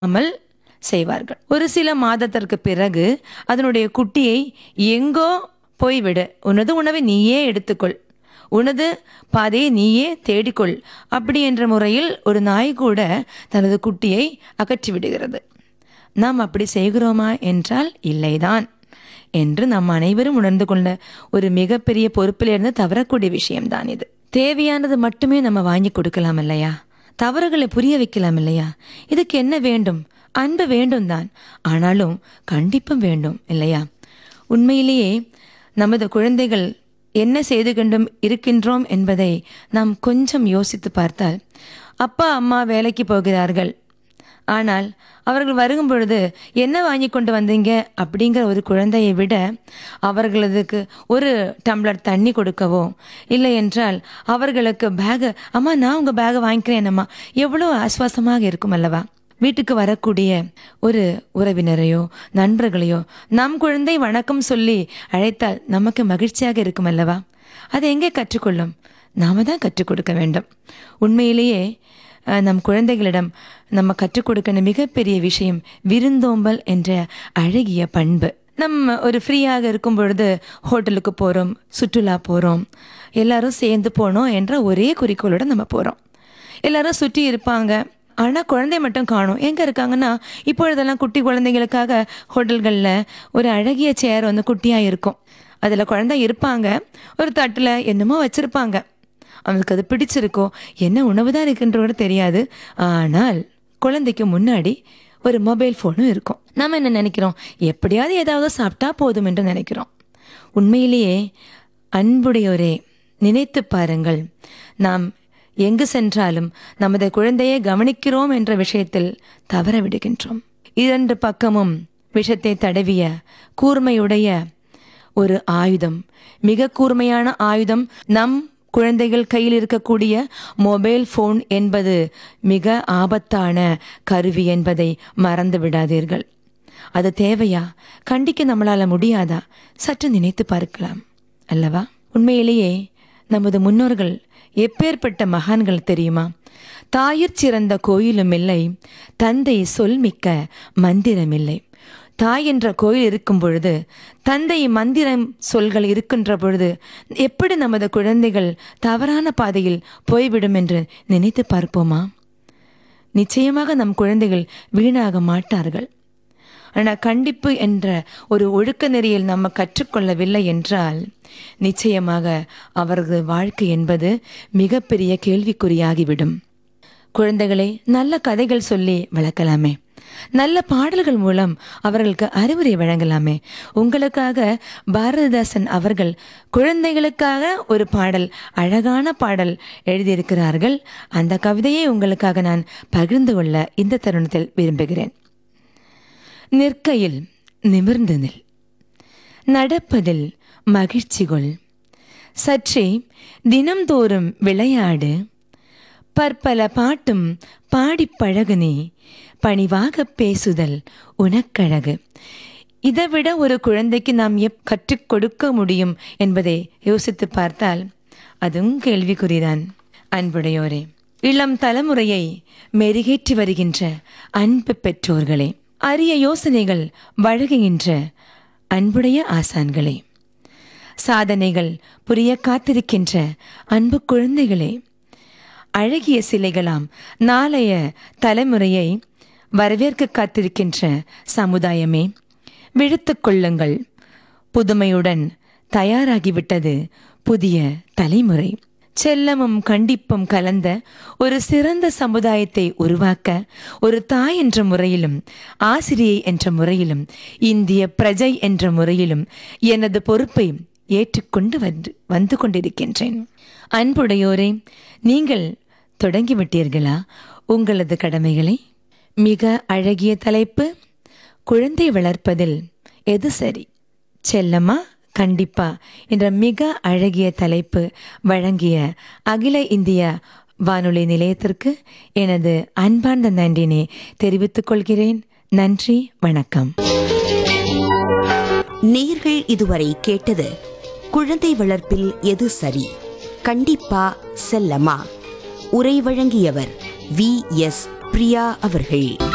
அமல் செய்வார்கள் ஒரு சில மாதத்திற்கு பிறகு அதனுடைய குட்டியை எங்கோ போய்விடு உனது உணவை நீயே எடுத்துக்கொள் உனது பாதையை நீயே தேடிக்கொள் அப்படி என்ற முறையில் ஒரு நாய் கூட தனது குட்டியை அகற்றி விடுகிறது நாம் அப்படி செய்கிறோமா என்றால் இல்லைதான் என்று நாம் அனைவரும் உணர்ந்து கொண்ட ஒரு மிகப்பெரிய பொறுப்பிலிருந்து தவறக்கூடிய விஷயம்தான் இது தேவையானது மட்டுமே நம்ம வாங்கி கொடுக்கலாம் இல்லையா தவறுகளை புரிய வைக்கலாம் இல்லையா இதுக்கு என்ன வேண்டும் அன்பு வேண்டும் தான் ஆனாலும் கண்டிப்பும் வேண்டும் இல்லையா உண்மையிலேயே நமது குழந்தைகள் என்ன செய்து கொண்டும் இருக்கின்றோம் என்பதை நாம் கொஞ்சம் யோசித்து பார்த்தால் அப்பா அம்மா வேலைக்கு போகிறார்கள் ஆனால் அவர்கள் வரும் பொழுது என்ன வாங்கி கொண்டு வந்தீங்க அப்படிங்கிற ஒரு குழந்தையை விட அவர்களுக்கு ஒரு டம்ளர் தண்ணி கொடுக்கவோ இல்லை என்றால் அவர்களுக்கு பேகு அம்மா நான் உங்கள் பேகை வாங்கிக்கிறேன் அம்மா எவ்வளோ ஆஸ்வாசமாக இருக்கும் அல்லவா வீட்டுக்கு வரக்கூடிய ஒரு உறவினரையோ நண்பர்களையோ நம் குழந்தை வணக்கம் சொல்லி அழைத்தால் நமக்கு மகிழ்ச்சியாக இருக்கும் அல்லவா அதை எங்கே கற்றுக்கொள்ளும் நாம தான் கற்றுக் கொடுக்க வேண்டும் உண்மையிலேயே அஹ், நம் குழந்தைகளிடம் நம்ம கற்றுக் கொடுக்கிற மிகப்பெரிய விஷயம் விருந்தோம்பல் என்ற அழகிய பண்பு நம்ம ஒரு ஃப்ரீயாக இருக்கும் பொழுது ஹோட்டலுக்கு போகிறோம் சுற்றுலா போகிறோம் எல்லாரும் சேர்ந்து போனோம் என்ற ஒரே குறிக்கோளோட நம்ம போகிறோம் எல்லாரும் சுற்றி இருப்பாங்க ஆனால் குழந்தை மட்டும் காணும் எங்கே இருக்காங்கன்னா இப்பொழுதெல்லாம் குட்டி குழந்தைங்களுக்காக ஹோட்டல்களில் ஒரு அழகிய சேர் வந்து குட்டியாக இருக்கும் அதில் குழந்தை இருப்பாங்க ஒரு தட்டில் என்னமோ வச்சுருப்பாங்க அவனுக்கு அது பிடிச்சிருக்கோ என்ன உணவு தான் இருக்குன்ற கூட தெரியாது ஆனால் குழந்தைக்கு முன்னாடி ஒரு மொபைல் ஃபோனும் இருக்கும் நம்ம என்ன நினைக்கிறோம் எப்படியாவது ஏதாவது சாப்பிட்டா போதும் என்று நினைக்கிறோம் உண்மையிலேயே அன்புடையோரே நினைத்து பாருங்கள் நாம் எங்கு சென்றாலும் நமது குழந்தையை கவனிக்கிறோம் என்ற விஷயத்தில் தவற விடுகின்றோம் இரண்டு பக்கமும் விஷத்தை தடவிய கூர்மையுடைய ஒரு ஆயுதம் மிக கூர்மையான ஆயுதம் நம் குழந்தைகள் கையில் இருக்கக்கூடிய மொபைல் ஃபோன் என்பது மிக ஆபத்தான கருவி என்பதை மறந்து விடாதீர்கள் அது தேவையா கண்டிக்க நம்மளால முடியாதா சற்று நினைத்து பார்க்கலாம் அல்லவா உண்மையிலேயே நமது முன்னோர்கள் எப்பேற்பட்ட மகான்கள் தெரியுமா தாயிற் சிறந்த கோயிலும் இல்லை தந்தை சொல்மிக்க மந்திரமில்லை தாய் என்ற கோயில் இருக்கும் பொழுது தந்தை மந்திரம் சொல்கள் இருக்கின்ற பொழுது எப்படி நமது குழந்தைகள் தவறான பாதையில் போய்விடும் என்று நினைத்து பார்ப்போமா நிச்சயமாக நம் குழந்தைகள் வீணாக மாட்டார்கள் ஆனால் கண்டிப்பு என்ற ஒரு ஒழுக்க நெறியில் நம்ம கற்றுக்கொள்ளவில்லை என்றால் நிச்சயமாக அவரது வாழ்க்கை என்பது மிகப்பெரிய கேள்விக்குறியாகிவிடும் குழந்தைகளை நல்ல கதைகள் சொல்லி வளர்க்கலாமே நல்ல பாடல்கள் மூலம் அவர்களுக்கு அறிவுரை வழங்கலாமே உங்களுக்காக பாரதிதாசன் அவர்கள் குழந்தைகளுக்காக ஒரு பாடல் அழகான பாடல் எழுதியிருக்கிறார்கள் அந்த கவிதையை உங்களுக்காக நான் பகிர்ந்து கொள்ள இந்த தருணத்தில் விரும்புகிறேன் நிற்கையில் நிமிர்ந்து நில் நடப்பதில் மகிழ்ச்சி கொள் சற்றே தினம்தோறும் விளையாடு பற்பல பாட்டும் பாடிப் பழகுனே பணிவாக பேசுதல் உனக்கழகு இதைவிட ஒரு குழந்தைக்கு நாம் எப் கற்றுக் கொடுக்க முடியும் என்பதை யோசித்து பார்த்தால் அதுவும் கேள்விக்குறிதான் அன்புடையோரே இளம் தலைமுறையை மெருகேற்றி வருகின்ற அன்பு பெற்றோர்களே அரிய யோசனைகள் வழங்குகின்ற அன்புடைய ஆசான்களே சாதனைகள் புரிய காத்திருக்கின்ற அன்பு குழந்தைகளே அழகிய சிலைகளாம் நாளைய தலைமுறையை வரவேற்க காத்திருக்கின்ற சமுதாயமே விழுத்துக் கொள்ளுங்கள் புதுமையுடன் தயாராகிவிட்டது புதிய தலைமுறை செல்லமும் கண்டிப்பும் கலந்த ஒரு சிறந்த சமுதாயத்தை உருவாக்க ஒரு தாய் என்ற முறையிலும் ஆசிரியை என்ற முறையிலும் இந்திய பிரஜை என்ற முறையிலும் எனது பொறுப்பை ஏற்றுக்கொண்டு வந்து வந்து கொண்டிருக்கின்றேன் அன்புடையோரே நீங்கள் தொடங்கிவிட்டீர்களா உங்களது கடமைகளை மிக அழகிய தலைப்பு குழந்தை வளர்ப்பதில் எது சரி செல்லமா கண்டிப்பா என்ற மிக அழகிய தலைப்பு வழங்கிய அகில இந்திய வானொலி நிலையத்திற்கு எனது அன்பார்ந்த நன்றினை தெரிவித்துக் கொள்கிறேன் நன்றி வணக்கம் நேர்கள் இதுவரை கேட்டது குழந்தை வளர்ப்பில் எது சரி கண்டிப்பா செல்லமா உரை வழங்கியவர் வி எஸ் பிரியா அவர்கள்